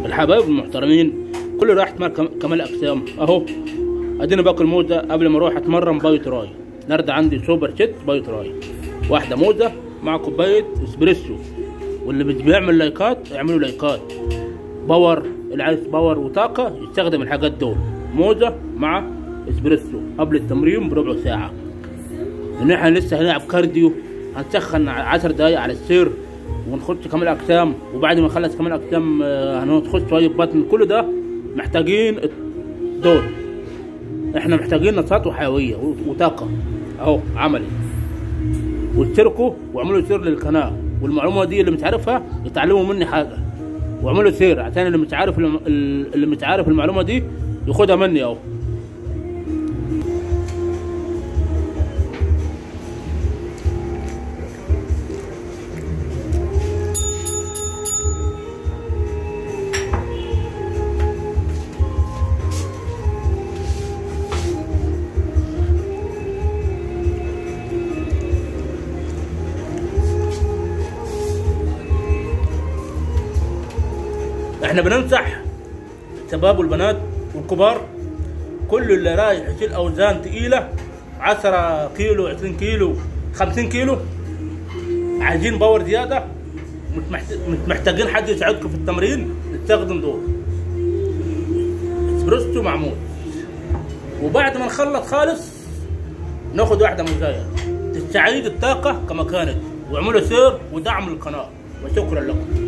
الحبايب المحترمين كل راحة مال كم- كمال اجسام اهو ادينا باكل موزه قبل ما اروح اتمرن بايت راي نرد عندي سوبر شيت بايت راي واحده موزه مع كوبايه اسبريسو واللي مش بيعمل لايكات اعملوا لايكات باور اللي عايز باور وطاقه يستخدم الحاجات دول موزه مع اسبريسو قبل التمرين بربع ساعه لان احنا لسه هنلعب كارديو هنسخن 10 دقايق على السير ونخش كمال اجسام وبعد ما نخلص كمال اجسام آه، هنخش شويه بطن كل ده محتاجين دول احنا محتاجين نشاط وحيويه وطاقه اهو عملي واشتركوا واعملوا سير للقناه والمعلومه دي اللي مش عارفها يتعلموا مني حاجه واعملوا سير عشان اللي مش عارف الم- اللي مش عارف المعلومه دي ياخدها مني اهو احنا بننصح الشباب والبنات والكبار كل اللي رايح يشيل اوزان تقيله 10 كيلو 20 كيلو 50 كيلو عايزين باور زياده مش محت- مش محتاجين حد يساعدكم في التمرين نستخدم دول اسبريسو معمول وبعد ما نخلص خالص ناخد واحده مزايا تستعيد الطاقه كما كانت واعملوا سير ودعم للقناه وشكرا لكم